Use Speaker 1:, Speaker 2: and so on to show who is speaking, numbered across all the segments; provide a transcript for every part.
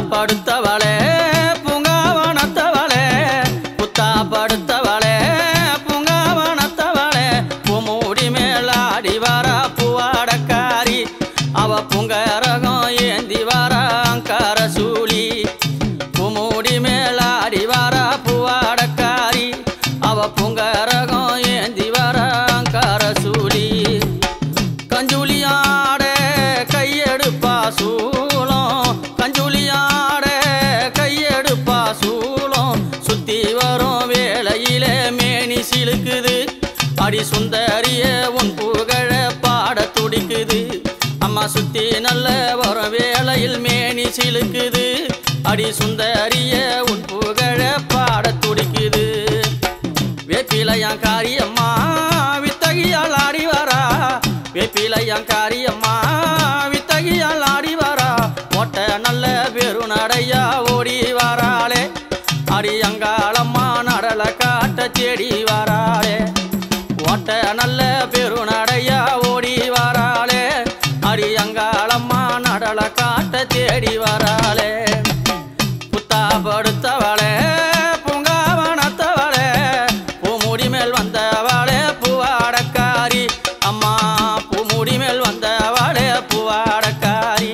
Speaker 1: படுத்தவளே பூங்காவனத்தவளே புத்தா படுத்தவளே பூங்காவனத்தவளே பூமூடி மேலாடி வர பூவாடக்காரி அவ பூங்கரகம் ஏந்தி வர அங்கார சூழி பூமூடி மேலாடி வர பூவாடக்காரி அவ பூங்கரகம் ஏந்தி வர அங்கார சூழி கஞ்சுலியாட கையெடுப்பா சூளம் கஞ்சுலியாட கையெடுப்பா சூளம் சுத்தி வரும் வேளையிலே மேனி சிலுக்குது அடி சுந்தரிய உன் புகழ பாட துடிக்குது அம்மா சுத்தி நல்ல வரும் வேளையில் மேனி சிலுக்குது அடி சுந்தரிய உன் புகழ பாட துடிக்குது வேப்பிலையான் காரியம்மா வித்தகியால் ஆடி வரா வேப்பிலையான் காரியம்மா வித்தகியால் ஆடி வரா ஓட்ட நல்ல பெருநடையா ஓடி வராளே அடியங்காளம்மா நடல காட்ட தேடி வராளே ஓட்ட நல்ல பெருநடையா ஓடி வராளே அடியங்காளம்மா நடல காட்ட தேடி வராளே புத்தா படுத்தவளே பூங்காவனத்தவளே பூமுடி மேல் வந்தவளே பூவாடக்காரி அம்மா பூமுடி மேல் வந்தவளே பூவாடக்காரி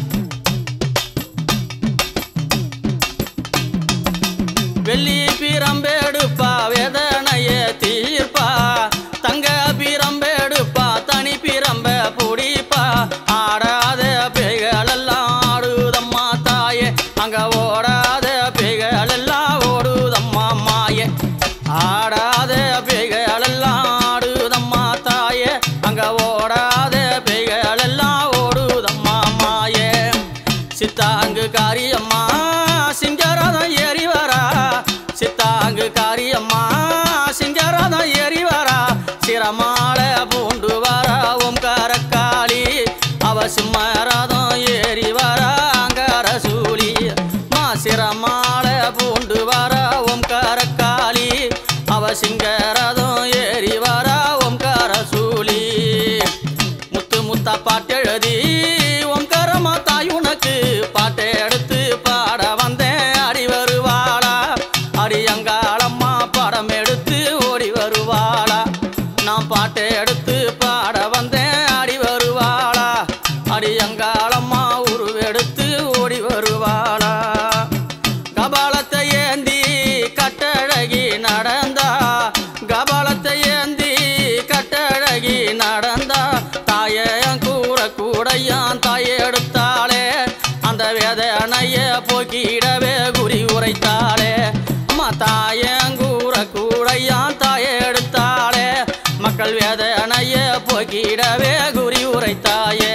Speaker 1: வெள்ளி பிரம்பெடுப்பா வேதனைய தீர்ப்பா தங்க பிரம்பெடுப்பா தனி பிரம்ப புடிப்பா ஆடாத பேய்கள் எல்லாம் ஆடுதம்மா தாயே அங்க ஓடாத பேய்கள் எல்லாம் ஓடுதம்மா மாயே ஆடாத பேய்கள் எல்லாம் ஆடுதம்மா தாயே அங்க ஓடாத பேய்கள் எல்லாம் ஓடுதம்மா மாயே சித்தாங்கு காரியம்மா சிங்கரதம் ஏறி வரா சித்தாங்கு காரியம்மா சிங்கரதம் ஏறி வரா சிரமால பூண்டு வரா ஓம்காரக்காளி அவ சிம்மரதம் ஏறி வரா அங்கார சூழி மா சிரமால பூண்டு வரா ஓம்காரக்காளி அவ சிங்கரதம் ஏறி வரா ஓம்கார சூழி முத்து முத்தா பாட்டெழுதி ஓம்காரமா தாய் உனக்கு பாட்டை எடுத்து பாட வந்தேன் அடி வருவாளா அடி அங்காளம்மா படம் எடுத்து ஓடி வருவாளா நான் பாட்டை எடுத்து பாட வந்தேன் அடி வருவாளா அடி அங்காளம்மா உருவெடுத்து ஓடி வருவாளா கபாலத்தை ஏந்தி கட்டழகி நடந்தா கபாலத்தை ஏந்தி கட்டழகி நடந்தா தாயன் கூற கூடையான் தாயை எடுத்தாளே அந்த வேதனைய போக்கிடவே குறி உரைத்தாளே அம்மா தாயங்கூற கூடையான் தாயை எடுத்தாளே மக்கள் வேதனைய போக்கிடவே குறி உரைத்தாயே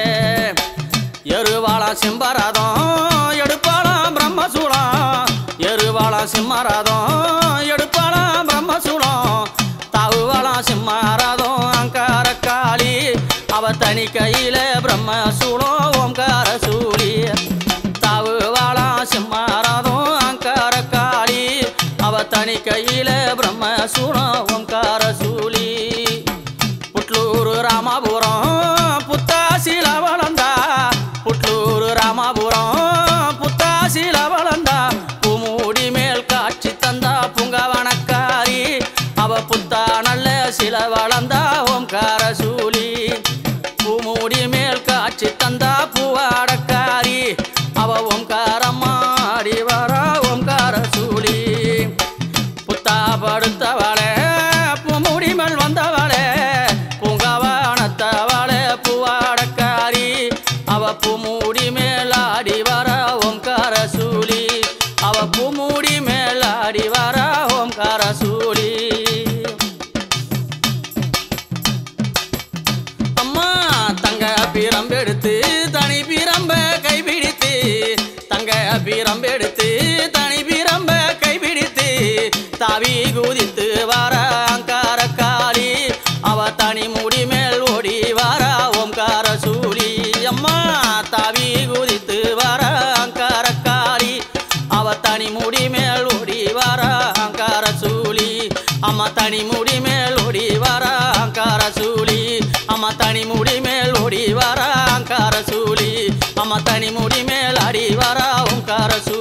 Speaker 1: எருவாளம் சிம்பரதம் எடுப்பாளாம் பிரம்மசூலம் எருவாளம் சிம்மரதம் எடுப்பாளாம் பிரம்மசூலம் தாவுவாளாம் சிம்மரதம் அங்காரக்காளி அவ தனி கையில பிரம்மசூலம் ஓம்கார சூழி தாவுவாளாம் சிம்மரதம் அங்காரக்காளி அவ தனி கையில பிரம்மசூலம் ஓம்கார சூழி புட்லூர் ராமாபுரம் புத்தாசில வளர்ந்தா புட்லூர் ராமாபுரம் புத்தாசில வளர்ந்தா பூமூடி மேல் காட்சி தந்தா பூங்கவனக்காரி அவ புத்தா நல்ல சில வளர்ந்தா ஓம்கார சூழி பூமூடி மேல் காட்சி தந்தா பூவாடக்காரி அவ ஓம்காரமாடி வர ஓம்கார சூழி புத்தா படுத்தவளே பூமுடி மேல் வந்தவளே பூங்கவானத்தவளே பூவாடக்காரி அவ பூமுடி மேல் ஆடி வர ஓம்கார சூழி அவ பூமுடி மேல் ஆடி வர ஓம்கார சூழி அம்மா தங்க பிரம்பெடுத்து தனி பிரம்ப கைபிடித்து தங்க பிரம்பெடுத்து தனி பிரம்ப கைபிடித்து தாவி குதித்து வர அங்காரக்காரி அவ தனி முடி மேல் ஓடி வர ஓம்கார சூழி அம்மா தாவி குதித்து வர அங்காரக்காரி அவ தனி முடி மேல் ஓடி வர அங்கார சூழி அம்மா தனி முடி மேல் ஓடி வர அங்கார சூழி அம்மா தனி முடி மேல் ஓடி வர அங்கார சூழி அம்மா தனி முடி மேல் அடி வர ஓங்கார சூழி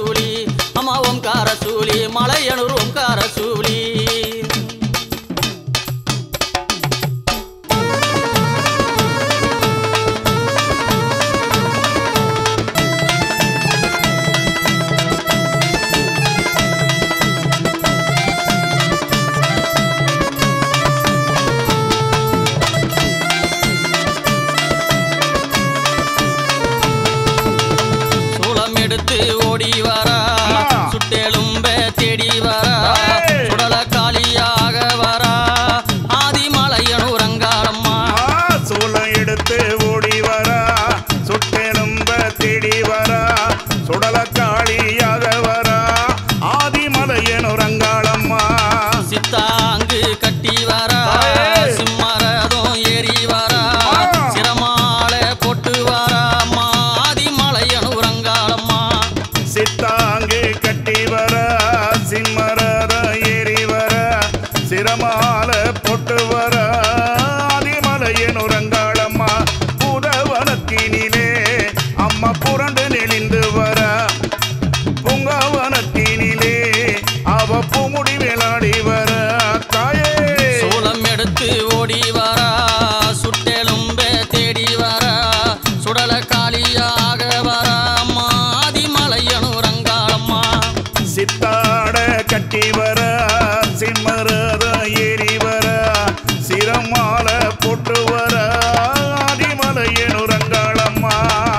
Speaker 1: எடுத்து ஓடி வரா
Speaker 2: அம்மா.
Speaker 1: சுட்டெலும்ப தேடி வரா
Speaker 2: ஏய்.
Speaker 1: சுடல காலியாக வரா ஆதிமலையனூர் அங்காளம்மா
Speaker 2: ஆ, சூலம் எடுத்து ஓடி வரா சுட்டெலும்ப தேடி வரா சுடல காளியாக வரா ஆதிமலையனூர் அங்காளம்மா
Speaker 1: சித்தாங்கு கட்டி வரா
Speaker 2: ஏய்.
Speaker 1: சிம்மரதம் ஏறி வரா
Speaker 2: அம்மா.
Speaker 1: சிரமாலை போட்டு வரா அம்மா ஆதிமலையனூர் அங்காளம்மா
Speaker 2: சித்தாங்கு கட்டி வர சிம்மரத ஏறி வர சிரமால போட்டு வர ஆதிமலையனூர் அங்காளம்மா புதவனத்தினிலே அம்மா புரண்டு நெளிந்து வர பூங்காவனத்தினிலே அவ பூமுடி விளாடி வர தாயே
Speaker 1: சூலம் எடுத்து ஓடி வரா சுட்டெலும்ப தேடி வரா சுடல காலியாக வரா அம்மா ஆதிமலையனூர் அங்காளம்மா
Speaker 2: சித்தாட கட்டி வர சிம்மரத ஏறி வர சிரமால போட்டு வர ஆதிமலையனூர் அங்காளம்மா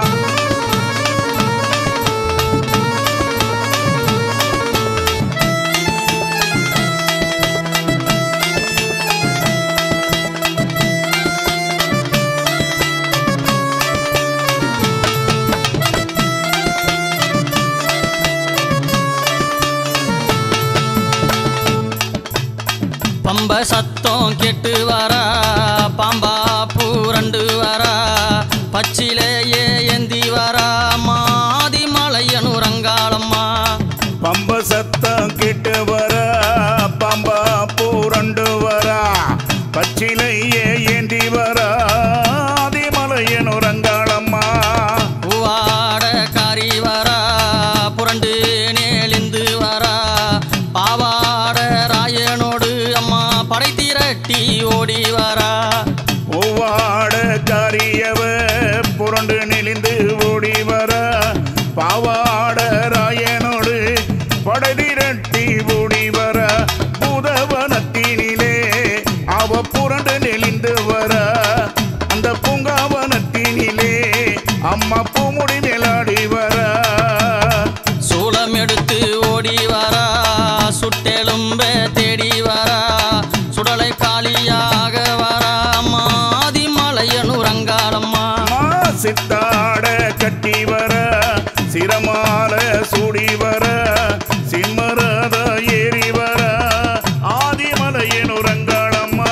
Speaker 1: பம்ப சத்தம் கேட்டு வரா பாம்பா பூரண்டு வரா பச்சிலேயே ஏந்தி வரா அம்மா ஆதிமலையனூர் அங்காளம்மா
Speaker 2: பம்ப சத்தம் கேட்டு வர பம்பா பூரண்டு வர பச்சிலையே ஏந்தி வர ஆதிமலையனூர் அங்காளம்மா
Speaker 1: பூவாட காரி வரா புரண்டு நேலிந்து வரா பாவாட ராயனோடு அம்மா படை திரட்டி ஓடி வரா
Speaker 2: ஒவ்வாட காரியவ புரண்டு நெளிந்து ஓடி வர பாவாட ராயனோடு படதிரட்டி ஓடி வர பூதவனத்தினிலே அவ புரண்டு நெளிந்து வர அந்த பூங்காவனத்தினிலே அம்மா பூமுடி மேலாடி வர
Speaker 1: சூலம் எடுத்து ஓடி வரா சுட்டெலும்ப தேடி வரா சுடலை காலியாக வரா அம்மா ஆதிமலையனூர் அங்காளம்மா
Speaker 2: அம்மா சித்தாட கட்டி வர சிரமால சூடி வர சிம்மரத ஏறி வர ஆதிமலையனூர் அங்காளம்மா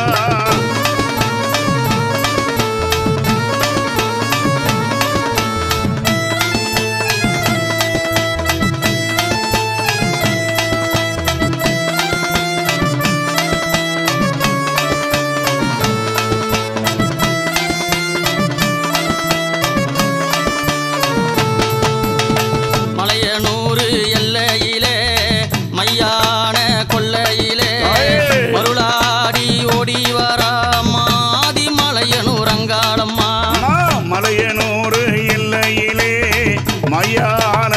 Speaker 1: மலையனூர் எல்லையிலே மையான கொல்லையிலே
Speaker 2: தாயே!
Speaker 1: மருளாடி ஓடி வரா அம்மா ஆதிமலையனூர் அங்காளம்மா
Speaker 2: அம்மா மலையனூர் எல்லையிலே மையான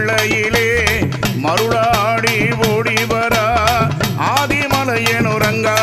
Speaker 2: கொள்ளையிலே மருளாடி ஓடி வர ஆதிமலையனூர் அங்காளம்மா